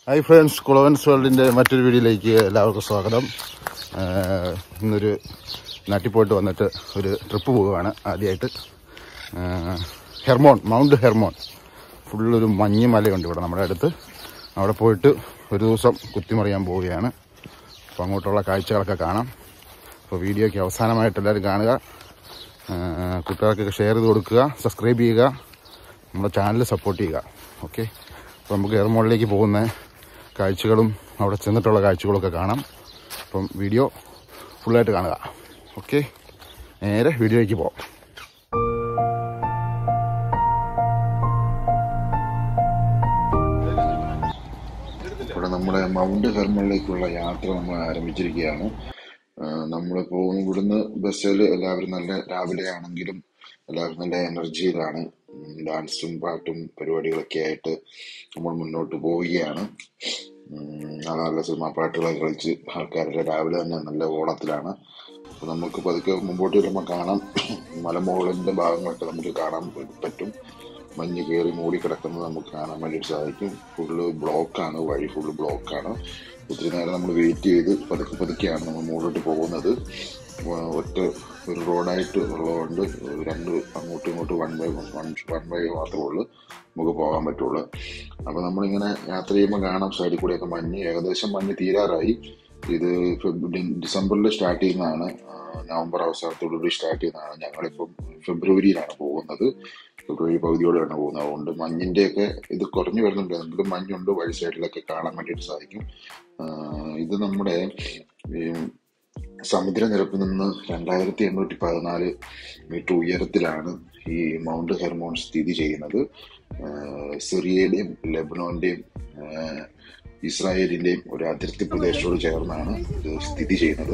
hi friends കുളവൻസ് വേൾഡിൻ്റെ മറ്റൊരു വീഡിയോയിലേക്ക് എല്ലാവർക്കും സ്വാഗതം ആഹ് ഇന്നൊരു നാട്ടിൽ പോയിട്ട് വന്നിട്ട് ഒരു ട്രിപ്പ് പോവുകയാണ് ആദ്യമായിട്ട് ആഹ് ഹെർമോൺ മൗണ്ട് ഹെർമോൺ ഫുള്ളൊരു മഞ്ഞ് മലയുണ്ട് ഇവിടെ നമ്മുടെ അടുത്ത് അവിടെ പോയിട്ട് ഒരു ദിവസം കുത്തിമറിയാൻ പോവുകയാണ് അപ്പോൾ അങ്ങോട്ടുള്ള കാഴ്ചകളൊക്കെ കാണാം അപ്പോൾ വീഡിയോയ്ക്ക് അവസാനമായിട്ട് എല്ലാവരും കാണുക ആഹ് കുട്ടികൾക്കൊക്കെ ഷെയർ ചെയ്ത് കൊടുക്കുക സബ്സ്ക്രൈബ് ചെയ്യുക നമ്മുടെ ചാനൽ സപ്പോർട്ട് ചെയ്യുക ഓക്കെ അപ്പോൾ നമുക്ക് എയർമോളിലേക്ക് പോകുന്ന കാഴ്ചകളും അവിടെ ചെന്നിട്ടുള്ള കാഴ്ചകളൊക്കെ കാണാം അപ്പം വീഡിയോ ഫുള്ളായിട്ട് കാണുക ഓക്കെ നേരെ വീഡിയോയ്ക്ക് പോകാം ഇവിടെ നമ്മുടെ മൗണ്ട് ഹെർമണിലേക്കുള്ള യാത്ര നമ്മൾ ആരംഭിച്ചിരിക്കുകയാണ് നമ്മൾ പോകുന്ന ഇവിടുന്ന് ബസ്സിൽ എല്ലാവരും നല്ല രാവിലെ ആണെങ്കിലും എല്ലാവരും നല്ല എനർജിയിലാണ് ഉം, ഡാൻസും പാട്ടും പരിപാടികളൊക്കെ ആയിട്ട് നമ്മൾ മുന്നോട്ട് പോവുകയാണ് ഉം, നല്ല നല്ല സിനിമാ പാട്ടുകളൊക്കെ കളിച്ച് ആൾക്കാരുടെ രാവിലെ തന്നെ നല്ല ഓളത്തിലാണ് അപ്പൊ നമുക്ക് പതുക്കെ മുമ്പോട്ട് വരുമ്പോൾ കാണാം മലമുകളിന്റെ ഭാഗങ്ങളൊക്കെ നമുക്ക് കാണാൻ പറ്റും മഞ്ഞ് കയറി മൂടി കിടക്കുന്നത് നമുക്ക് കാണാൻ വേണ്ടിയിട്ട് സാധിക്കും ഫുള്ള് ബ്ലോക്കാണ് വഴി ഫുള്ള് ബ്ലോക്കാണ് ഒത്തിരി നേരം നമ്മൾ വെയിറ്റ് ചെയ്ത് പതുക്കെ പതുക്കെയാണ് നമ്മൾ മുകളിലോട്ട് പോകുന്നത് വ- ഒറ്റ ഒരു റോഡായിട്ട് ഉള്ളതുകൊണ്ട് രണ്ട് അങ്ങോട്ടും ഇങ്ങോട്ടും one by one one by മാത്രമേ ഉള്ളൂ നമുക്ക് പോകാൻ പറ്റുള്ളൂ അപ്പൊ നമ്മളിങ്ങനെ യാത്ര ചെയ്യുമ്പോൾ കാണാം സൈഡിൽ കൂടെയൊക്കെ മഞ്ഞ് ഏകദേശം മഞ്ഞ് തീരാറായി ഇത് ഫെബ്രുവരി ഡിസംബറിൽ സ്റ്റാർട്ട് ചെയ്യുന്നതാണ് ആ, നവംബർ അവസാനത്തോടുകൂടി സ്റ്റാർട്ട് ചെയ്യുന്നതാണ് ഞങ്ങളിപ്പം ഫെബ്രുവരിയിലാണ് പോകുന്നത് ഫെബ്രുവരി പകുതിയോടെയാണ് പോകുന്നത് അതുകൊണ്ട് മഞ്ഞിന്റെയൊക്കെ ഇത് കുറഞ്ഞു വരുന്നുണ്ട് എങ്കിലും മഞ്ഞുണ്ട് വഴി സൈഡിലൊക്കെ കാണാൻ വേണ്ടിയിട്ട് സാധിക്കും ആ, ഇത് നമ്മുടെ ഈ സമുദ്രനിരപ്പിൽ നിന്ന് രണ്ടായിരത്തി എണ്ണൂറ്റി പതിനാല് മീറ്റർ ഉയരത്തിലാണ് ഈ മൗണ്ട് ഹെർമോൺ സ്ഥിതി ചെയ്യുന്നത് ആഹ് സിറിയയുടെയും ലെബനോന്റെയും ആഹ് ഇസ്രായേലിന്റെയും ഒരു അതിർത്തി പ്രദേശത്തോട് ചേർന്നാണ് ഇത് സ്ഥിതി ചെയ്യുന്നത്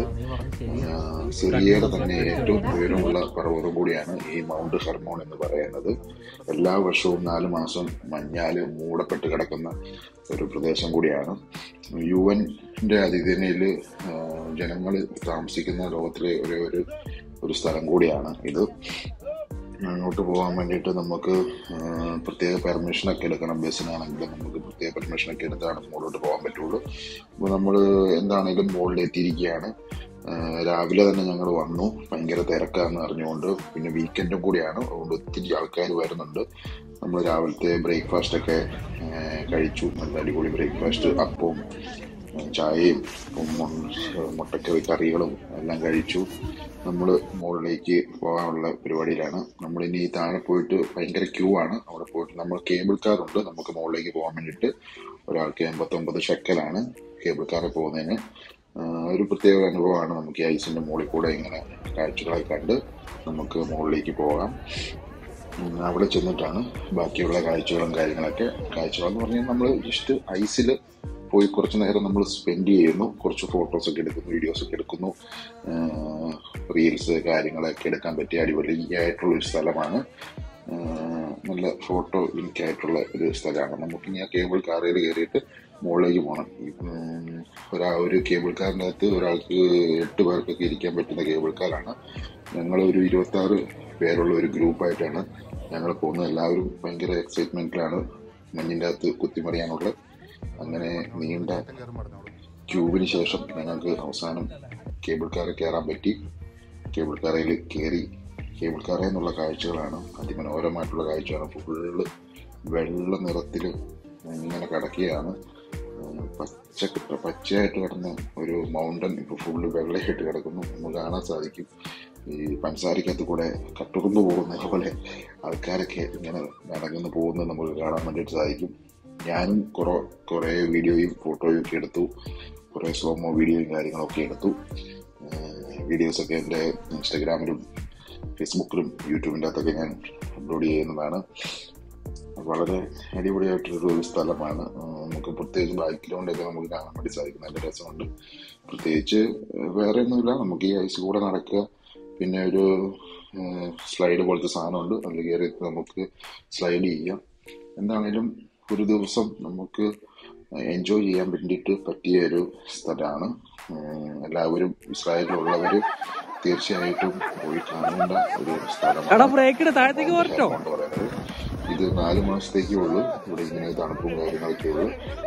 ആഹ് സിറിയയുടെ തന്നെ ഏറ്റവും ഉയരമുള്ള പർവ്വതം കൂടിയാണ് ഈ മൗണ്ട് ഹെർമോൺ എന്ന് പറയുന്നത് എല്ലാ വർഷവും നാല് മാസം മഞ്ഞാല് മൂടപ്പെട്ട് കിടക്കുന്ന ഒരു പ്രദേശം കൂടിയാണ് യു എൻ്റെ അതിഥിനയിൽ ജനങ്ങൾ താമസിക്കുന്ന ലോകത്തിലെ ഒരേ ഒരു ഒരു സ്ഥലം കൂടിയാണ് ഇത് അങ്ങോട്ട് പോകാൻ വേണ്ടിയിട്ട് നമുക്ക് ആ, പ്രത്യേക പെർമിഷൻ ഒക്കെ എടുക്കണം ബസ്സിനാണെങ്കിലും നമുക്ക് പ്രത്യേക പെർമിഷൻ ഒക്കെ എടുത്താണ് മുകളിലോട്ട് പോകാൻ പറ്റുള്ളൂ അപ്പോൾ നമ്മൾ എന്താണെങ്കിലും മുകളിൽ എത്തിയിരിക്കുകയാണ് ആ, രാവിലെ തന്നെ ഞങ്ങൾ വന്നു ഭയങ്കര തിരക്കാന്ന് അറിഞ്ഞുകൊണ്ട് പിന്നെ വീക്കെൻഡും കൂടിയാണ് അതുകൊണ്ട് ഒത്തിരി ആൾക്കാർ വരുന്നുണ്ട് നമ്മൾ രാവിലത്തെ ബ്രേക്ക്ഫാസ്റ്റ് ഒക്കെ ആ, കഴിച്ചു നല്ല അടിപൊളി ബ്രേക്ക്ഫാസ്റ്റ് അപ്പവും ആ, ചായയും ഉം, മുൺ- മുട്ടക്കറി കറികളും എല്ലാം കഴിച്ചു നമ്മൾ മുകളിലേക്ക് പോകാനുള്ള പരിപാടിയിലാണ് നമ്മൾ ഇനി താഴെ പോയിട്ട് ഭയങ്കര ക്യൂ ആണ് അവിടെ പോയിട്ട് നമ്മൾ കേബിൾ കാർ ഉണ്ട് നമുക്ക് മുകളിലേക്ക് പോകാൻ വേണ്ടിയിട്ട് ഒരാൾക്ക് എൺപത്തൊമ്പത് ഷെക്കലാണ് കേബിൾ കാറിൽ പോകുന്നതിന് ആ, ഒരു പ്രത്യേക അനുഭവമാണ് നമുക്ക് ഈ ഐസിന്റെ മുകളിൽ കൂടെ ഇങ്ങനെ കാഴ്ചകളൊക്കെ കണ്ട് നമുക്ക് മുകളിലേക്ക് പോകാം ഉം, അവിടെ ചെന്നിട്ടാണ് ബാക്കിയുള്ള കാഴ്ചകളും കാര്യങ്ങളൊക്കെ കാഴ്ചകളെന്ന് പറഞ്ഞാൽ നമ്മൾ ജസ്റ്റ് ഐസിൽ പോയി കുറച്ച് നേരം നമ്മൾ സ്പെൻഡ് ചെയ്യുന്നു കുറച്ച് ഫോട്ടോസ് ഒക്കെ എടുക്കുന്നു വീഡിയോസ് ഒക്കെ എടുക്കുന്നു റീൽസ് കാര്യങ്ങളൊക്കെ എടുക്കാൻ പറ്റിയ അടിപൊളിയായിട്ടുള്ള ഒരു സ്ഥലമാണ് ആഹ് നല്ല ഫോട്ടോ ലിങ്ക് ആയിട്ടുള്ള ഒരു സ്ഥലമാണ് നമുക്ക് ഇനി ആ കേബിൾ കാറിൽ കയറിയിട്ട് മുകളിലേക്ക് പോകണം ഉം, ഒരാ ഒരു കേബിൾ കാറിൻ്റെ അകത്ത് ഒരാൾക്ക് എട്ട് പേർക്കൊക്കെ ഇരിക്കാൻ പറ്റുന്ന കേബിൾ കാറാണ് ഞങ്ങൾ ഒരു ഇരുപത്തി ആറ് പേരുള്ള ഒരു ഗ്രൂപ്പായിട്ടാണ് ഞങ്ങൾ പോകുന്നത് എല്ലാവരും ഭയങ്കര എക്സൈറ്റ്മെന്റിലാണ് മഞ്ഞിൻ്റെ അകത്ത് കുത്തിമറിയാനുള്ള അങ്ങനെ നീണ്ട ക്യൂബിന് ശേഷം ഞങ്ങൾക്ക് അവസാനം കേബിൾ കാറിൽ കയറാൻ പറ്റി കേബിൾ കാറിൽ കയറി കേബിൾ കാറിൽ നിന്നുള്ള കാഴ്ചകളാണ് അതിമനോഹരമായിട്ടുള്ള കാഴ്ചയാണ് ഫുള്ള് വെള്ള നിറത്തിൽ ഇങ്ങനെ കിടക്കുകയാണ് ഉം, പച്ച കിട്ട- പച്ചയായിട്ട് കിടന്ന ഒരു മൗണ്ടൻ ഇപ്പൊ ഫുള്ള് വെള്ളയായിട്ട് കിടക്കുന്നു നമുക്ക് കാണാൻ സാധിക്കും ഈ പഞ്ചസാരക്കകത്ത് കൂടെ കട്ടുറുമ്പ് പോകുന്ന പോലെ ആൾക്കാരൊക്കെ ഇങ്ങനെ നടന്നു പോകുന്നത് നമുക്ക് കാണാൻ വേണ്ടിയിട്ട് സാധിക്കും ഞാനും കുറെ കുറെ വീഡിയോയും ഫോട്ടോയും ഒക്കെ എടുത്തു കുറെ സ്ലോമോ വീഡിയോയും കാര്യങ്ങളൊക്കെ എടുത്തു വീഡിയോസ് ഒക്കെ എൻ്റെ ഇൻസ്റ്റാഗ്രാമിലും ഫേസ്ബുക്കിലും യൂട്യൂബിൻ്റെ അകത്തൊക്കെ ഞാൻ അപ്ലോഡ് ചെയ്യുന്നതാണ് വളരെ അടിപൊളിയായിട്ടൊരു സ്ഥലമാണ് ആ, നമുക്ക് പ്രത്യേകിച്ച് ബൈക്കിലുകൊണ്ടൊക്കെ നമുക്ക് കാണാൻ വേണ്ടി സാധിക്കും നല്ല രസമുണ്ട് പ്രത്യേകിച്ച് വേറെ ഒന്നുമില്ല നമുക്ക് ഈ ഐസ് കൂടെ നടക്കുക പിന്നെ ഒരു സ്ലൈഡ് പോലത്തെ സാധനമുണ്ട് അതിൽ കയറി നമുക്ക് സ്ലൈഡ് ചെയ്യാം എന്താണേലും ഒരു ദിവസം നമുക്ക് എൻജോയ് ചെയ്യാൻ വേണ്ടിയിട്ട് പറ്റിയ ഒരു സ്ഥലമാണ് ഉം, എല്ലാവരും ഇസ്രായേലിലുള്ളവർ തീർച്ചയായിട്ടും പോയി കാണേണ്ട ഒരു എടാ സ്ഥലമാണ് ബ്രേക്ക് ഇട് താഴത്തേക്ക് പോരട്ടോ എന്ന് പറയുന്നത് ഇത് നാല് മാസത്തേക്കേ ഉള്ളൂ ഇവിടെ ഇങ്ങനെ തണുപ്പും കാര്യങ്ങളൊക്കെ ഉള്ളൂ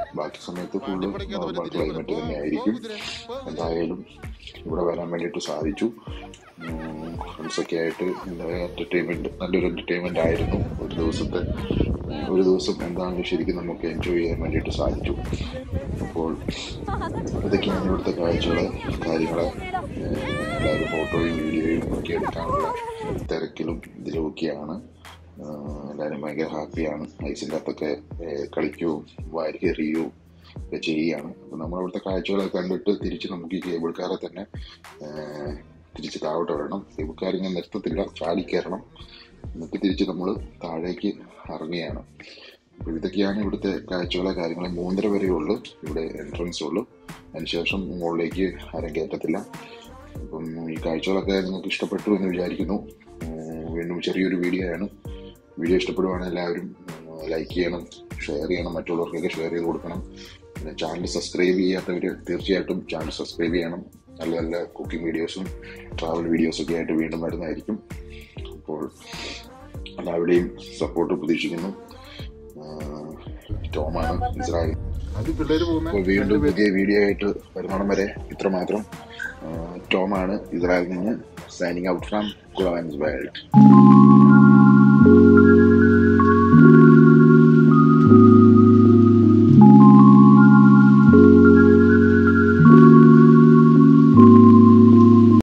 ബാക്കി സമയത്ത് ഫുള്ള് നോർമൽ ക്ലൈമറ്റ് തന്നെ ആയിരിക്കും എന്തായാലും ഇവിടെ വരാൻ വേണ്ടിയിട്ട് സാധിച്ചു ഫ്രണ്ട്സൊക്കെ ആയിട്ട് എന്റർടൈൻമെന്റ് നല്ലൊരു എന്റർടൈൻമെന്റ് ആയിരുന്നു ഒരു ദിവസത്തെ ഉം, ഒരു ദിവസം എന്താണെങ്കിലും ശരിക്കും നമുക്ക് എൻജോയ് ചെയ്യാൻ വേണ്ടിയിട്ട് സാധിച്ചു അപ്പോൾ ഇതൊക്കെയാണ് ഇവിടുത്തെ കാഴ്ചകള് കാര്യങ്ങള് ഏഹ് എല്ലാവരും ഫോട്ടോയും വീഡിയോയും ഒക്കെ എടുക്കാനുള്ള തിരക്കിലും ഇതിലുമൊക്കെയാണ് ആഹ് എല്ലാവരും ഭയങ്കര ഹാപ്പിയാണ് ഐസിൻ്റെ അകത്തൊക്കെ ഏഹ് കളിക്കുകയും വാരിയെറിയുകയും ഒക്കെ ചെയ്യുകയാണ് അപ്പോൾ നമ്മളവിടുത്തെ കാഴ്ചകളൊക്കെ കണ്ടിട്ട് തിരിച്ച് നമുക്ക് ഈ കേബിൾ കാറെ തന്നെ ഏഹ് തിരിച്ച് താഴോട്ട് വരണം കേബിൾ കാർ ഇങ്ങനെ നിർത്തത്തില്ല ചാടി കയറണം എന്നിട്ട് തിരിച്ച് നമ്മൾ താഴേക്ക് ഇറങ്ങുകയാണ് അപ്പോൾ ഇതൊക്കെയാണ് ഇവിടുത്തെ കാഴ്ചകളെ കാര്യങ്ങളെ മൂന്നര വരെ ഉള്ളു ഇവിടെ എൻട്രൻസ് ഉള്ളു അതിനുശേഷം മുകളിലേക്ക് ആരും കയറ്റത്തില്ല അപ്പം ഈ കാഴ്ചകളൊക്കെ നിങ്ങൾക്ക് ഇഷ്ടപ്പെട്ടു എന്ന് വിചാരിക്കുന്നു ഉം, വീണ്ടും ചെറിയൊരു വീഡിയോ ആണ് വീഡിയോ ഇഷ്ടപ്പെടുവാണെങ്കിൽ എല്ലാവരും ലൈക്ക് ചെയ്യണം ഷെയർ ചെയ്യണം മറ്റുള്ളവർക്കൊക്കെ ഷെയർ ചെയ്ത് കൊടുക്കണം പിന്നെ ചാനൽ സബ്സ്ക്രൈബ് ചെയ്യാത്തവർ തീർച്ചയായിട്ടും ചാനൽ സബ്സ്ക്രൈബ് ചെയ്യണം നല്ല നല്ല കുക്കിംഗ് വീഡിയോസും ട്രാവൽ വീഡിയോസും ഒക്കെ ആയിട്ട് വീണ്ടും വരുന്നതായിരിക്കും അപ്പോൾ എല്ലാവരുടെയും സപ്പോർട്ട് പ്രതീക്ഷിക്കുന്നു ആഹ് ടോമാണ് ഇസ്രായേൽ അത് പിള്ളേര് അപ്പോൾ വീണ്ടും പുതിയ വീഡിയോ ആയിട്ട് വരുന്നോണം വരെ ഇത്രമാത്രം ആഹ് ടോമാണ് ഇസ്രായേലിൽ നിന്ന് സൈനിങ് ഔട്ട് ഫ്രം കുളവാൻസ് വേൾഡ്